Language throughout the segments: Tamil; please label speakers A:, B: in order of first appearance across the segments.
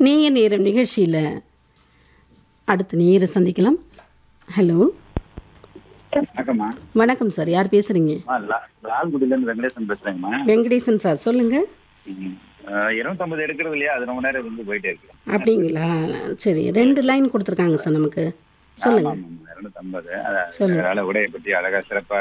A: நேய நேரம் நிகழ்ச்சியில் அடுத்த நேர சந்திக்கலாம் ஹலோ
B: வணக்கம்மா
A: வணக்கம் சார் யார் பேசுகிறீங்க
B: ஆ, லா- லால்குடியிலேருந்து வெங்கடேசன் பேசுறேங்கம்மா
A: வெங்கடேசன் சார் சொல்லுங்கள்
B: ம். ஆ, இருநூத்தம்பது எடுக்கிறது இல்லையா அது ரொம்ப நேரம் வந்து போயிட்டே இருக்கு
A: அப்படிங்களா சரி ரெண்டு லைன் கொடுத்துருக்காங்க சார் நமக்கு சொல்லுங்கள்
B: இருநூத்தம்பது
A: சொல்லுங்க.
B: அதனால உடையை பற்றி அழகா சிறப்பா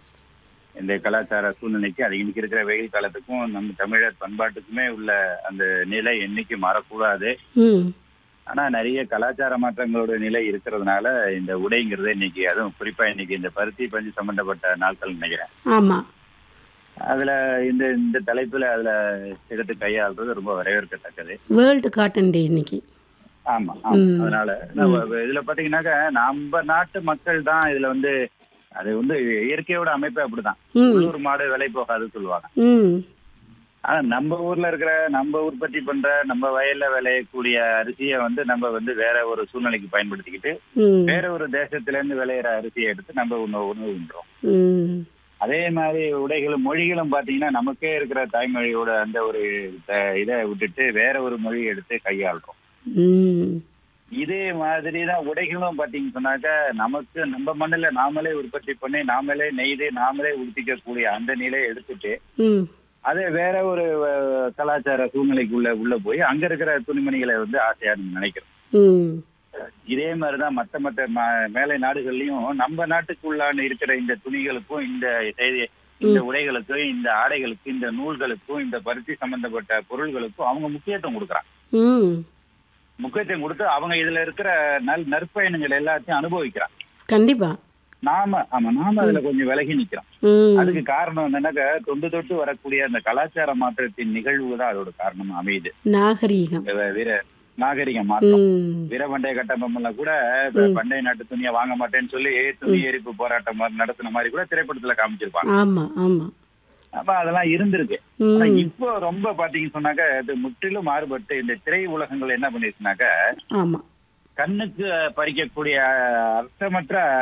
B: இந்த கலாச்சார சூழ்நிலைக்கு அது இன்னைக்கு இருக்கிற வெயில் காலத்துக்கும் நம்ம தமிழர் பண்பாட்டுக்குமே உள்ள அந்த நிலை என்னைக்கு மாறக்கூடாது
A: ம்
B: ஆனா நிறைய கலாச்சார மாற்றங்களோட நிலை இருக்கிறதுனால இந்த உடைங்கிறது இன்னைக்கு அதுவும் குறிப்பா இன்னைக்கு இந்த பருத்தி பஞ்சு சம்பந்தப்பட்ட நாட்கள் நினைக்கிறேன்
A: ஆமாம்
B: அதுல இந்த இந்த தலைப்புல அதுல எடுத்து கையாளுறது ரொம்ப வரவேற்கத்தக்கது
A: வேர்ல்டு காட்டன் டே இன்னைக்கு
B: ஆமா ஆமா அதனால நம்ம இதுல பாத்தீங்கன்னாக்க நம்ம நாட்டு மக்கள் தான் இதுல வந்து அது வந்து இயற்கையோட அமைப்பே அப்படிதான்
A: ம்
B: உள்ளூர் மாடு விலை போகாதுன்னு சொல்லுவாங்க
A: ம்
B: ஆனா நம்ம ஊர்ல இருக்கிற நம்ம உற்பத்தி பண்ற நம்ம வயல்ல விளையக்கூடிய அரிசியை வந்து நம்ம வந்து வேற ஒரு சூழ்நிலைக்கு பயன்படுத்திக்கிட்டு
A: ம்
B: வேற ஒரு தேசத்துல இருந்து விளையிற அரிசியை எடுத்து நம்ம உணவு உணவு உண்றோம்
A: ம்
B: அதே மாதிரி உடைகளும் மொழிகளும் பாத்தீங்கன்னா நமக்கே இருக்கிற தாய்மொழியோட அந்த ஒரு த- இதை விட்டுட்டு வேற ஒரு மொழியை எடுத்து கையாளுறோம்
A: ம்
B: இதே மாதிரி தான் உடைகளும் பாத்தீங்கன்னு சொன்னாக்க நமக்கு நம்ம மண்ணில் நாமளே உற்பத்தி பண்ணி நாமளே நெய்து நாமளே உடுத்திக்கக்கூடிய அந்த நிலையை எடுத்துட்டு
A: ம்
B: அதே வேற ஒரு அஹ், கலாச்சார சூழ்நிலைக்குள்ள உள்ள போய் அங்க இருக்கிற துணிமணிகளை வந்து ஆசையா நம்ம நினைக்கிறோம்
A: ம்
B: இதே மாதிரிதான் மத்த மத்த ம- மேலை நாடுகள்லயும் நம்ம நாட்டுக்குள்ளான இருக்கிற இந்த துணிகளுக்கும் இந்த செய்தி இந்த உடைகளுக்கும் இந்த ஆடைகளுக்கும் இந்த நூல்களுக்கும் இந்த பருத்தி சம்பந்தப்பட்ட பொருள்களுக்கும் அவங்க முக்கியத்துவம் கொடுக்குறாங்க
A: ம்
B: முக்கியத்துவம் கொடுத்து அவங்க இதுல இருக்கிற நல் நற்பயணங்கள் எல்லாத்தையும் அனுபவிக்கிறாங்க
A: கண்டிப்பாக
B: நாம ஆமா நாம அதுல கொஞ்சம் விலகி நிக்கிறோம்
A: ம்
B: அதுக்கு காரணம் என்னன்னாக்க தொண்டு தொட்டு வரக்கூடிய அந்த கலாச்சார மாற்றத்தின் நிகழ்வு தான் அதோட காரணம் அமையுது
A: நாகரீகம்
B: வே- வீர நாகரிக மாற்றம்
A: ம்
B: வீரபண்டைய கட்டபொம்மன்ல கூட இப்ப பண்டைய நாட்டு துணியை வாங்க மாட்டேன்னு சொல்லி துணி எரிப்பு போராட்டம் மாதிரி நடத்தின மாதிரி கூட திரைப்படத்துல காமிச்சிருப்பாங்க
A: ஆமாம் ஆமாம்
B: அப்ப அதெல்லாம் இருந்திருக்கு ஆனா
A: ம்
B: இப்போ ரொம்ப பாத்தீங்கன்னு சொன்னாக்க இது முற்றிலும் மாறுபட்டு இந்த திரை உலகங்கள் என்ன பண்ணிருச்சுனாக்க
A: ஆமாம்
B: கண்ணுக்கு பறிக்கக்கூடிய அர்த்தமற்ற